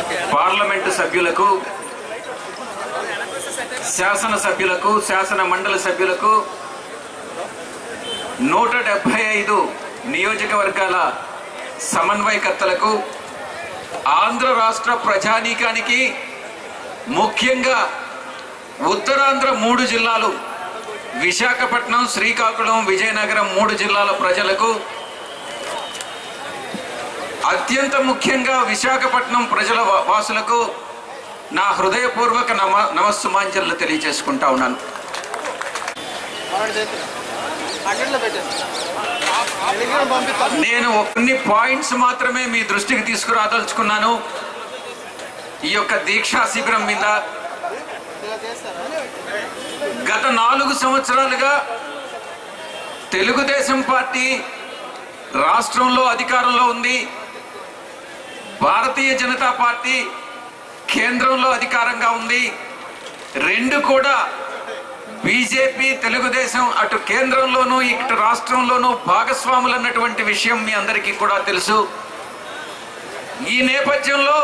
parliament సభ్యులకు శాసన సభ్యులకు శాసన మండలి సభ్యులకు నూట డెబ్బై ఐదు నియోజకవర్గాల సమన్వయకర్తలకు ఆంధ్ర రాష్ట్ర ప్రజానీకానికి ముఖ్యంగా ఉత్తరాంధ్ర మూడు జిల్లాలు విశాఖపట్నం శ్రీకాకుళం విజయనగరం మూడు జిల్లాల ప్రజలకు అత్యంత ముఖ్యంగా విశాఖపట్నం ప్రజల వా- వాసులకు నా హృదయపూర్వక నమ నమస్సుమాంజలు తెలియజేసుకుంటా ఉన్నాను అటెండ్లో పెట్టాను టెలిగ్రామ్ పంపిస్తాను నేను కొన్ని పాయింట్స్ మాత్రమే మీ దృష్టికి తీసుకురాదలుచుకున్నాను ఈ యొక్క దీక్షా శిబిరం మీద ఇలా చేస్తారా గత నాలుగు సంవత్సరాలుగా తెలుగుదేశం పార్టీ రాష్ట్రంలో అధికారంలో ఉంది భారతీయ జనతా పార్టీ కేంద్రంలో అధికారంగా ఉంది రెండు కూడా బీజేపీ తెలుగుదేశం అటు కేంద్రంలోనూ ఇటు రాష్ట్రంలోనూ భాగస్వాములు అన్నటువంటి విషయం మీ అందరికీ కూడా తెలుసు ఈ నేపథ్యంలో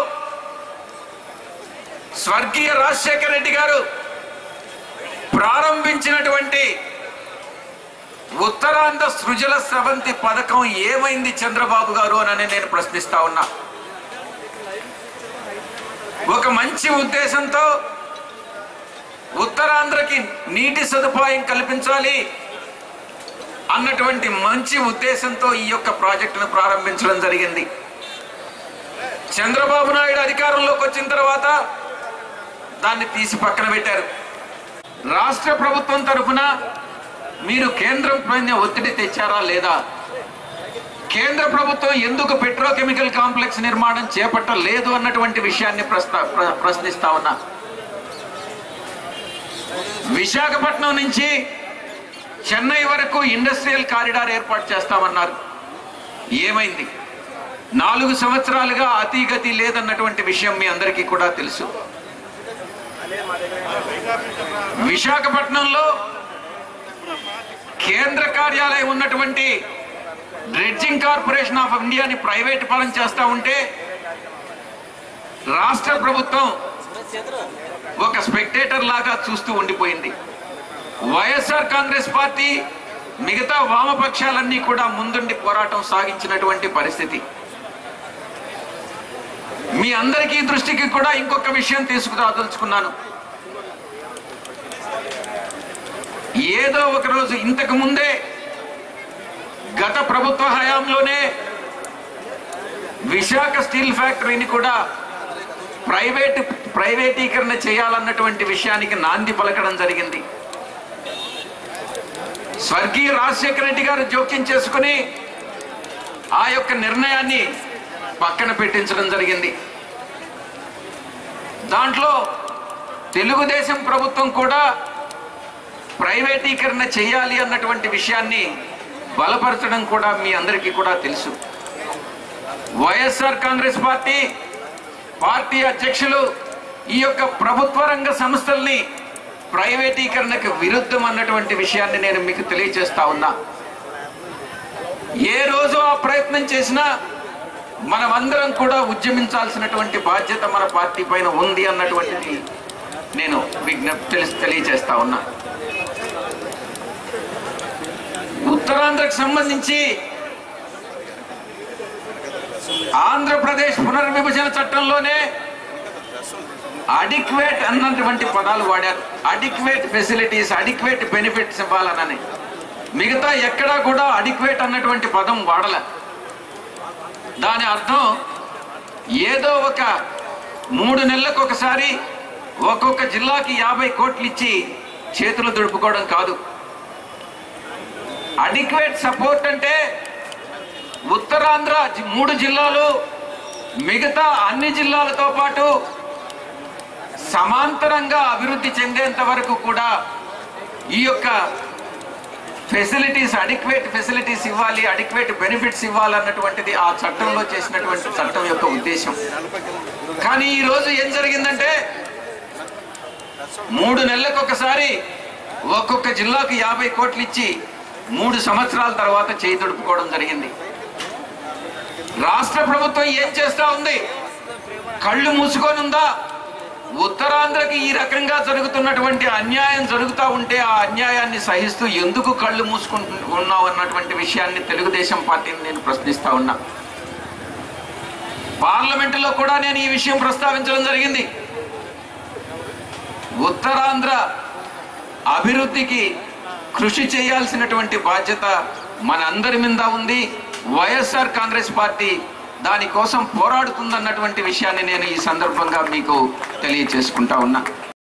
స్వర్గీయ రాజశేఖర రెడ్డి గారు ప్రారంభించినటువంటి ఉత్తరాంధ్ర సృజల స్రవంతి పథకం ఏమైంది చంద్రబాబు గారు అని నేను ప్రశ్నిస్తా ఉన్నా ఒక మంచి ఉద్దేశంతో ఉత్తరాంధ్రకి నీటి సదుపాయం కల్పించాలి అన్నటువంటి మంచి ఉద్దేశంతో ఈ యొక్క ప్రాజెక్టును ప్రారంభించడం జరిగింది చంద్రబాబు నాయుడు అధికారంలోకి వచ్చిన తర్వాత దాన్ని తీసి పక్కన పెట్టారు రాష్ట్ర ప్రభుత్వం తరఫున మీరు కేంద్రం పైన ఒత్తిడి తెచ్చారా లేదా కేంద్ర ప్రభుత్వం ఎందుకు పెట్రోకెమికల్ కాంప్లెక్స్ నిర్మాణం చేపట్టలేదు అన్నటువంటి విషయాన్ని ప్రస్తా ప్ర- ప్రశ్నిస్తా ఉన్నా విశాఖపట్నం నుంచి చెన్నై వరకు ఇండస్ట్రియల్ కారిడార్ ఏర్పాటు చేస్తామన్నారు ఏమైంది నాలుగు సంవత్సరాలుగా అతిగతి లేదన్నటువంటి విషయం మీ అందరికీ కూడా తెలుసు విశాఖపట్నంలో కేంద్ర కార్యాలయం ఉన్నటువంటి డ్రెడ్జింగ్ కార్పొరేషన్ ఆఫ్ ఇండియాని ప్రైవేట్ పరం చేస్తా ఉంటే రాష్ట్ర ప్రభుత్వం ఒక స్పెక్టేటర్ లాగా చూస్తూ ఉండిపోయింది వైఎస్ఆర్ కాంగ్రెస్ పార్టీ మిగతా వామపక్షాలన్నీ కూడా ముందుండి పోరాటం సాగించినటువంటి పరిస్థితి మీ అందరికీ దృష్టికి కూడా ఇంకొక విషయం తీసుకురాదలుచుకున్నాను ఏదో ఒక రోజు ఇంతకు ముందే గత ప్రభుత్వ హయాంలోనే విశాఖ స్టీల్ ఫ్యాక్టరీని కూడా ప్రైవేట్ ప్రైవేటీకరణ చేయాలన్నటువంటి విషయానికి నాంది పలకడం జరిగింది స్వర్గీయ రాజశేఖర రెడ్డి గారు జోక్యం చేసుకుని ఆ యొక్క నిర్ణయాన్ని పక్కన పెట్టించడం జరిగింది దాంట్లో తెలుగుదేశం ప్రభుత్వం కూడా ప్రైవేటీకరణ చేయాలి అన్నటువంటి విషయాన్ని బలపరచడం కూడా మీ అందరికీ కూడా తెలుసు వైఎస్ఆర్ కాంగ్రెస్ పార్టీ పార్టీ అధ్యక్షులు ఈ యొక్క ప్రభుత్వ రంగ సంస్థల్ని ప్రైవేటీకరణకు విరుద్ధం అన్నటువంటి విషయాన్ని నేను మీకు తెలియజేస్తా ఉన్నా ఏ రోజు ఆ ప్రయత్నం చేసినా మనమందరం కూడా ఉద్యమించాల్సినటువంటి బాధ్యత మన పార్టీ పైన ఉంది అన్నటువంటిది నేను విజ్ఞప్తి తెలిసి తెలియజేస్తా ఉన్నా ఉత్తరాంధ్రకు సంబంధించి ఆంధ్రప్రదేశ్ పునర్విభజన చట్టంలోనే అడిక్వేట్ అన్నటువంటి పదాలు వాడారు అడిక్వేట్ ఫెసిలిటీస్ అడిక్వేట్ బెనిఫిట్స్ ఇవ్వాలనని మిగతా ఎక్కడా కూడా అడిక్వేట్ అన్నటువంటి పదం వాడల దాని అర్థం ఏదో ఒక మూడు నెలలకు ఒకసారి ఒక్కొక్క జిల్లాకి యాభై కోట్లు ఇచ్చి చేతులు దుడుపుకోవడం కాదు అడిక్వేట్ సపోర్ట్ అంటే ఉత్తరాంధ్ర జి- మూడు జిల్లాలు మిగతా అన్ని జిల్లాలతో పాటు సమాంతరంగా అభివృద్ధి చెందేంత వరకు కూడా ఈ యొక్క ఫెసిలిటీస్ అడిక్వేట్ ఫెసిలిటీస్ ఇవ్వాలి అడిక్వేట్ బెనిఫిట్స్ ఇవ్వాలన్నటువంటిది ఆ చట్టంలో చేసినటువంటి చట్టం యొక్క ఉద్దేశం కానీ ఈ రోజు ఏం జరిగిందంటే మూడు నెలలకు ఒకసారి ఒక్కొక్క జిల్లాకు యాభై కోట్లు ఇచ్చి మూడు సంవత్సరాల తర్వాత చేయి తడుపుకోవడం జరిగింది రాష్ట్ర ప్రభుత్వం ఏం చేస్తా ఉంది కళ్ళు మూసుకొని ఉందా ఉత్తరాంధ్రకి ఈ రకంగా జరుగుతున్నటువంటి అన్యాయం జరుగుతూ ఉంటే ఆ అన్యాయాన్ని సహిస్తూ ఎందుకు కళ్ళు మూసుకుంటు ఉన్నావు అన్నటువంటి విషయాన్ని తెలుగుదేశం పార్టీని నేను ప్రశ్నిస్తా ఉన్నా పార్లమెంటులో కూడా నేను ఈ విషయం ప్రస్తావించడం జరిగింది ఉత్తరాంధ్ర అభివృద్ధికి కృషి చేయాల్సినటువంటి బాధ్యత మనందరి మీద ఉంది వైఎస్ఆర్ కాంగ్రెస్ పార్టీ దానికోసం పోరాడుతుందన్నటువంటి విషయాన్ని నేను ఈ సందర్భంగా మీకు తెలియచేసుకుంటా ఉన్నా